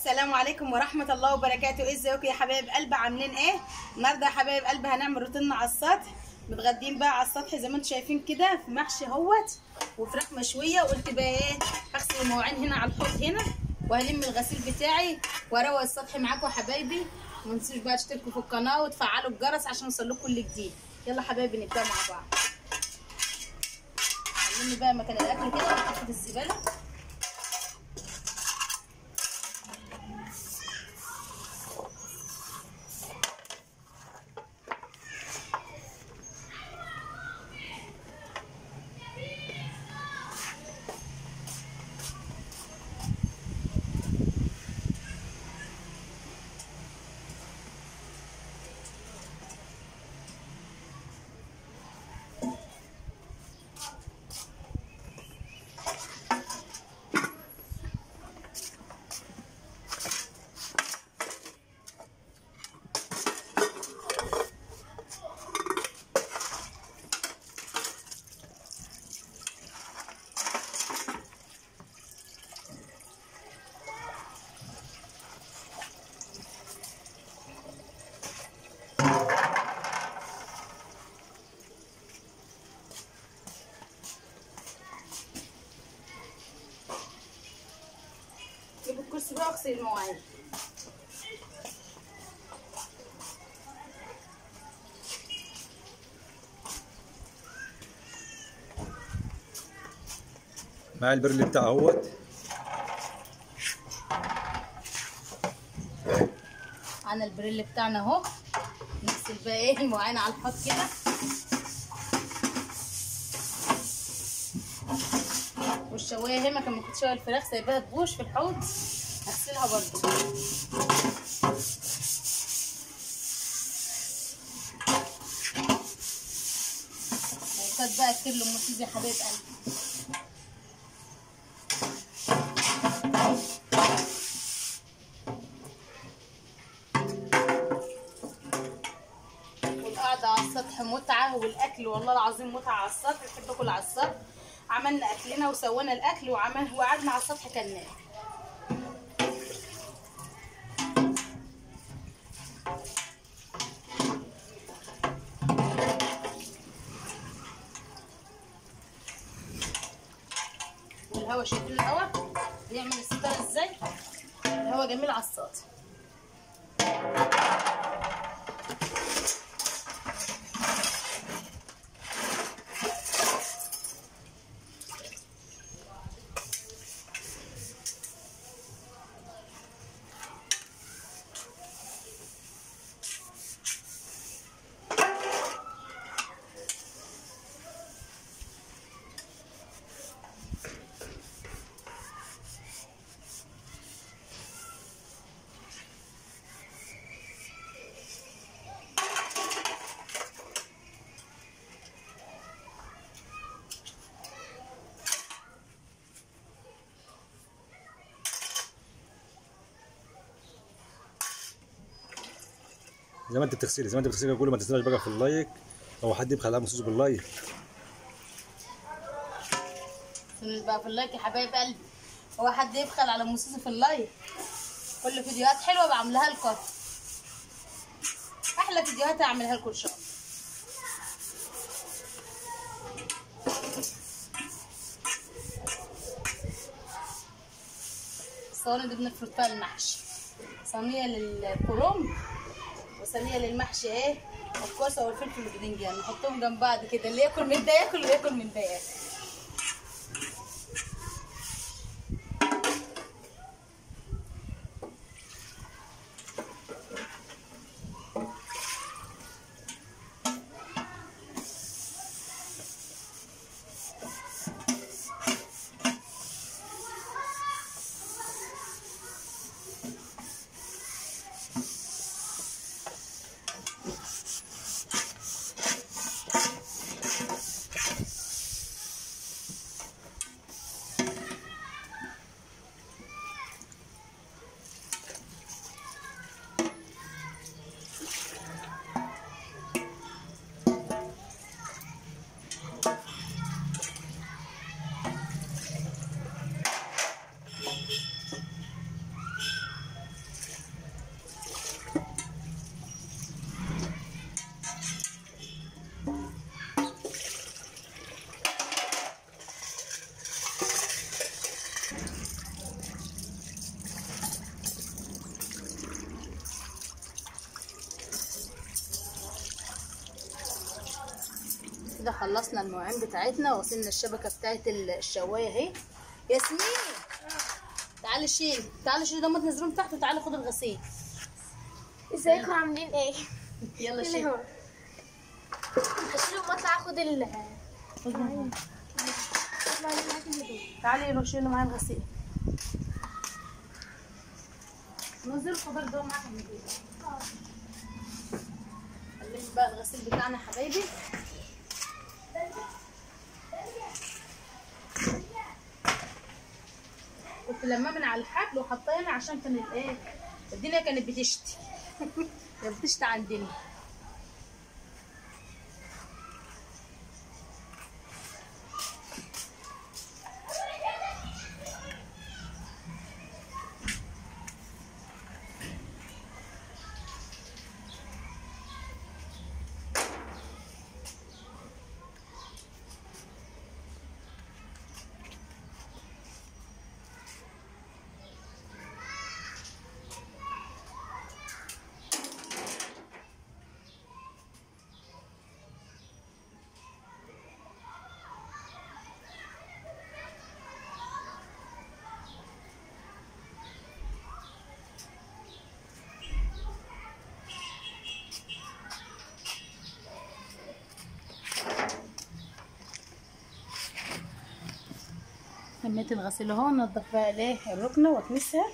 السلام عليكم ورحمة الله وبركاته ازيكم يا حبايب قلب عاملين ايه النهارده يا حبايب قلب هنعمل روتينا على السطح متغدين بقى على السطح زي ما انتم شايفين كده في محشي اهوت وفراخ مشويه وقلت بقى ايه هغسل المواعين هنا على الحوض هنا وهلم الغسيل بتاعي واروق السطح معاكم يا حبايبي وما تنسوش بقى تشتركوا في القناه وتفعلوا الجرس عشان يوصلكم كل جديد يلا حبايبي نبدا مع بعض هنلم بقى مكان الاكل كده ونحطه في الزباله جيب الكرسي بقى واغسل المواعين معايا البرل بتاعه اهوت معانا البريل بتاعنا اهو نغسل بقى ايه المواعين على الحوض كده والشوايه اهي مكان ما كنت شويه الفراخ سايباها تبوش في الحوض هغسلها برضو لايكات بقى كتير لام سيزي يا حبايب قلبي والقعدة على السطح متعة والأكل والله العظيم متعة على السطح بحب آكل على السطح عملنا أكلنا وسوينا الأكل وعمل وقعدنا على السطح كلناه والهوا شايفين الهوا بيعمل الستارة ازاي الهوا جميل على السطح زي ما انت بتغسلي زي ما انت بتغسلي كل ما تنساش بقى في اللايك او حد يبخل على مخصوص باللايك استنوا بقى في اللايك يا حبايب قلبي هو حد يبخل على موسيسي في اللايك كل فيديوهات حلوه بعملها لكم احلى فيديوهات هعملها لكم ان شاء الله الصواني دي بنفرد فيها المحشي صينيه للكرنب وصينيه للمحشي ايه الكوسه والفلفل والباذنجان نحطهم جنب بعض كده اللي ياكل من ده ياكل واللي ياكل من ده ياكل كده خلصنا المواعين بتاعتنا وغسلنا الشبكه بتاعت الشوايه اهي ياسمين تعالي شيل تعالي شيل دول تنزلهم تحت وتعالي خد الغسيل ازيكم عاملين ايه؟ يلا اللي شيل هو هشيلهم واطلع اخد ال تعالي روح شيلوا معايا الغسيل نزل الخضار ده معاك من البيت نلم بقى الغسيل بتاعنا يا حبايبي كنت لما من على الحبل وحطاه هنا عشان كان الايه الدنيا كانت بتشتي كانت بتشتي عندنا لميت الغسيل اهو نضف بقى الايه الركنه واكنسها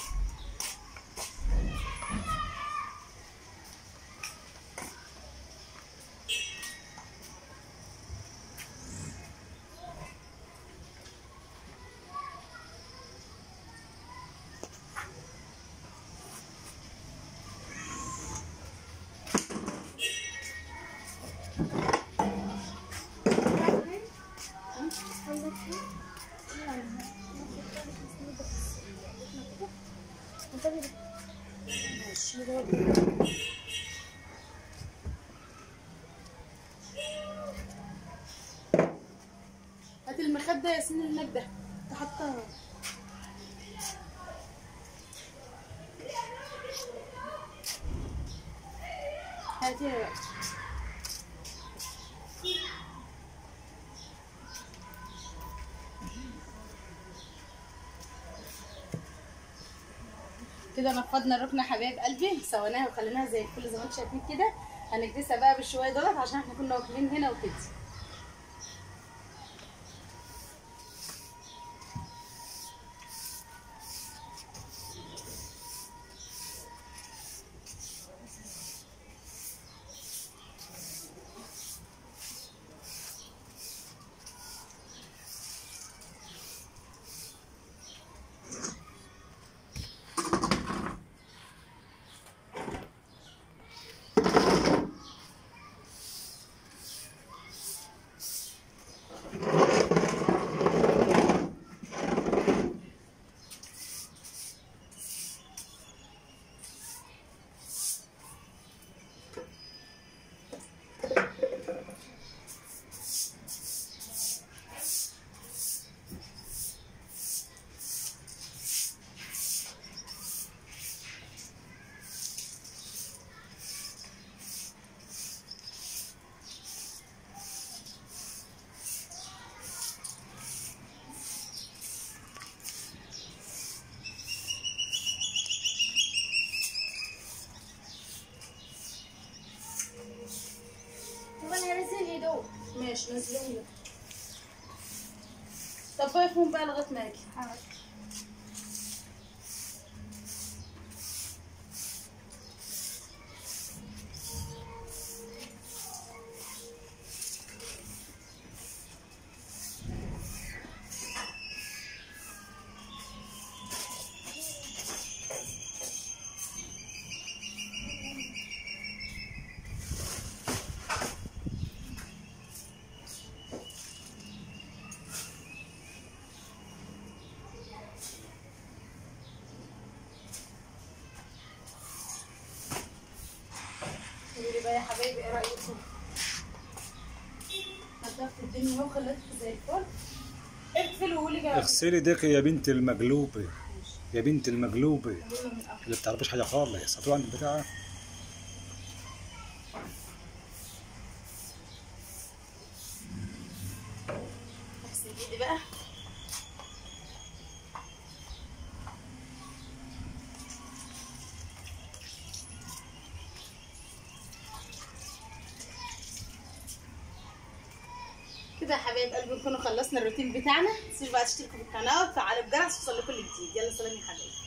هات المخده يا سن هناك ده تحطها هاتي بقى كده نفضنا الركنه يا حبايب قلبي سويناها وخليناها زي الفل زي ما انتم شايفين كده هنكدسها بقى بالشويه دولت عشان احنا كنا واكلين هنا وكده طب انا هنزل هدوء ماشي نزلهم لك طب بقى لغايه ما اجي قولي بقى يا حبايبي ايه رايكم نضفت الدنيا اهو خليتها زي الفل اقفلوا وقولي بقى اغسلي ديك يا بنت المقلوبة يا بنت المقلوبة قولوا من الأول. اللي بتعرفش حاجة خالص هتروح عند البتاع اغسل ايدي بقى كده يا حبايب قلبي نكون خلصنا الروتين بتاعنا تنسوش بقى تشتركوا في القناه وتفعلوا الجرس عشان يوصل لكم كل جديد يلا سلام يا حبايبي